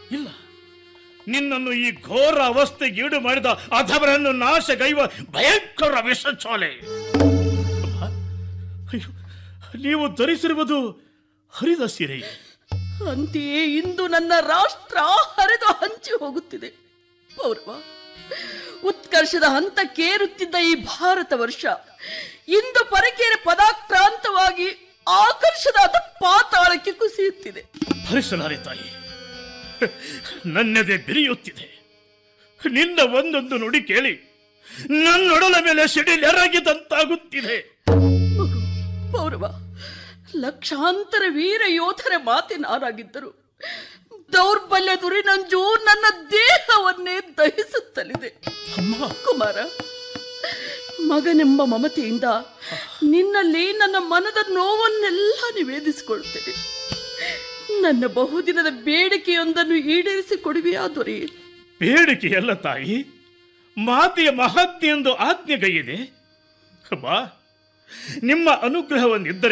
ಇಲ್ಲ ನಿನ್ನನ್ನು ಈ ಘೋರ ಅವಸ್ಥೆಗೆ ಈಡು ಮಾಡಿದ ಅಧವರನ್ನು ನಾಶಗೈವ ಭಯಂಕರ ವಿಷಚೋಲೆ ಅಮ್ಮ, ಅಯ್ಯೋ ನೀವು ಧರಿಸಿರುವುದು ಹರಿದ ಸೀರೆ ಅಂತೆಯೇ ಇಂದು ನನ್ನ ರಾಷ್ಟ್ರ ಹರಿದು ಹಂಚಿ ಹೋಗುತ್ತಿದೆ ಪೌರವ ಉತ್ಕರ್ಷದ ಹಂತಕ್ಕೇರುತ್ತಿದ್ದ ಈ ಭಾರತ ವರ್ಷ ಇಂದು ಪರಕೇರೆ ಪದಾಕ್ರಾಂತವಾಗಿ ಆಕರ್ಷದ ಅದ ಪಾತಾಳಕ್ಕೆ ಕುಸಿಯುತ್ತಿದೆ ಭರಿಸಲಾರೆ ತಾಯಿ ನನ್ನೆದೆ ಬಿರಿಯುತ್ತಿದೆ ನಿನ್ನ ಒಂದೊಂದು ನುಡಿ ಕೇಳಿ ನನ್ನೊಡಲ ಮೇಲೆ ಸಿಡಿಲೆರಗಿದಂತಾಗುತ್ತಿದೆ ಮಗು ಪೌರವ ಲಕ್ಷಾಂತರ ವೀರ ಯೋಧರ ಮಾತಿನಾರಾಗಿದ್ದರು ದೌರ್ಬಲ್ಯ ದುರಿನಂಜು ನನ್ನ ದೇಹವನ್ನೇ ದಹಿಸುತ್ತಲಿದೆ ಅಮ್ಮ ಕುಮಾರ ಮಗನೆಂಬ ಮಮತೆಯಿಂದ ನಿನ್ನಲ್ಲಿ ನನ್ನ ಮನದ ನೋವನ್ನೆಲ್ಲ ನಿವೇದಿಸಿಕೊಳ್ಳುತ್ತೇನೆ ನನ್ನ ಬಹುದಿನದ ಬೇಡಿಕೆಯೊಂದನ್ನು ಈಡೇರಿಸಿ ಕೊಡುವೆಯಾ ದೊರೆ ಬೇಡಿಕೆಯಲ್ಲ ತಾಯಿ ಮಾತೆಯ ಮಹಾತ್ಮೆಯೆಂದು ಆಜ್ಞೆಗೈಯಿದೆ ಬಾ ನಿಮ್ಮ ಅನುಗ್ರಹವನ್ನಿದ್ದರೆ